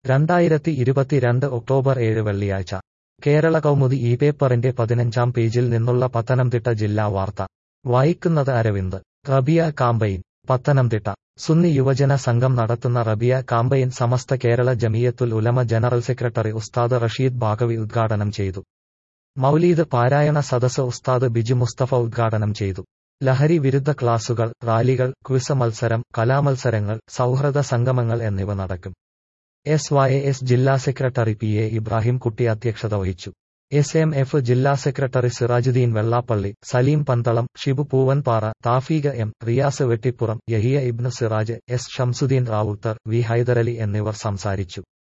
രണ്ടായിരത്തി ഇരുപത്തിരണ്ട് ഒക്ടോബർ ഏഴ് വെള്ളിയാഴ്ച കേരള കൗമുദി ഈ പേപ്പറിന്റെ പതിനഞ്ചാം പേജിൽ നിന്നുള്ള പത്തനംതിട്ട ജില്ലാ വാർത്ത വായിക്കുന്നത് അരവിന്ദ് റബിയ കാമ്പയിൻ പത്തനംതിട്ട സുന്നി യുവജന സംഘം നടത്തുന്ന റബിയ campaign Samastha Kerala Jamiyyathul Ulama general secretary ഉസ്താദ് റഷീദ് ബാഗവി ഉദ്ഘാടനം ചെയ്തു മൗലീദ് പാരായണ സദസ് ഉസ്താദ് ബിജു മുസ്തഫ ഉദ്ഘാടനം ചെയ്തു ലഹരി വിരുദ്ധ ക്ലാസുകൾ റാലികൾ ക്വിസ് മത്സരം കലാമത്സരങ്ങൾ സൗഹൃദ സംഗമങ്ങൾ എന്നിവ നടക്കും എസ് വൈ എസ് ജില്ലാ secretary P A Ibrahim Kutty അധ്യക്ഷത വഹിച്ചു എസ് എം എഫ് ജില്ലാ secretary Sirajuddin Vellappally Saleem Pandalam Shibu Poovanpara Thafeeqa M Riyas Vettippuram Yahiya Ibnu Siraj S Shamsuddin Rawther V Hydarali എന്നിവർ സംസാരിച്ചു